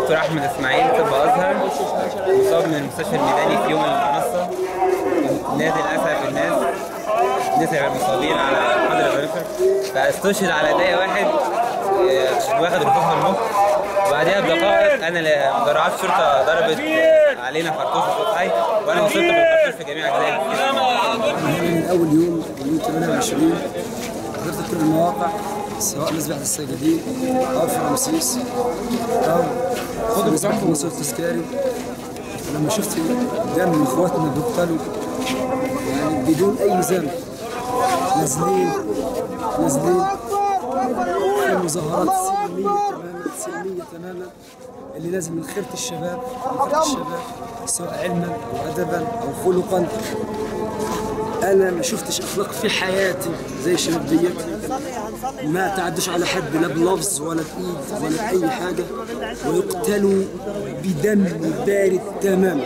دكتور احمد اسماعيل طب ازهر مصاب من المستشفى الميداني في يوم المنصه نادي الاسعف الناس نسب المصابين على حضر الغرفه فاستشهد على دقيقه واحد آه، واخد رفوف المخ وبعدها بدقائق انا ل- مدرعات الشرطه ضربت علينا خرطوش وصوت حي وانا وصلت بالخرطوش في جميع اجزاء الجسم. من اول يوم يوم 28 حضرت كل المواقع سواء مذبحة الساجدين او في رمسيس او خد مذبحة مصر التذكاري لما شفت دم اخواتنا بيقتلوا يعني بدون اي ذنب نازلين نازلين في مظاهرات سلمية تماما سلمية تماما اللي لازم من خيرة الشباب من خيرة الشباب سواء علما او ادبا او خلقا انا ما شفتش اخلاق في حياتي زي الشباب ديت ما تعدش على حد لا بلفظ ولا بايد ولا باي حاجه ويقتلوا بدم بارد تماما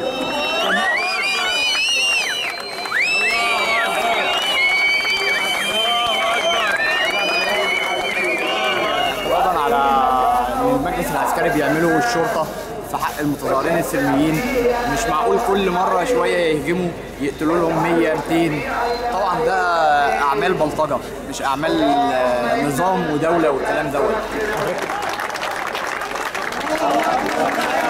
ردا على ان المجلس العسكري بيعمله الشرطه في حق المتظاهرين السلميين مش معقول كل مره شويه يهجموا يقتلوا لهم 100 200 طبعا ده اعمال بلطجه مش اعمال آه، نظام ودوله والكلام دوت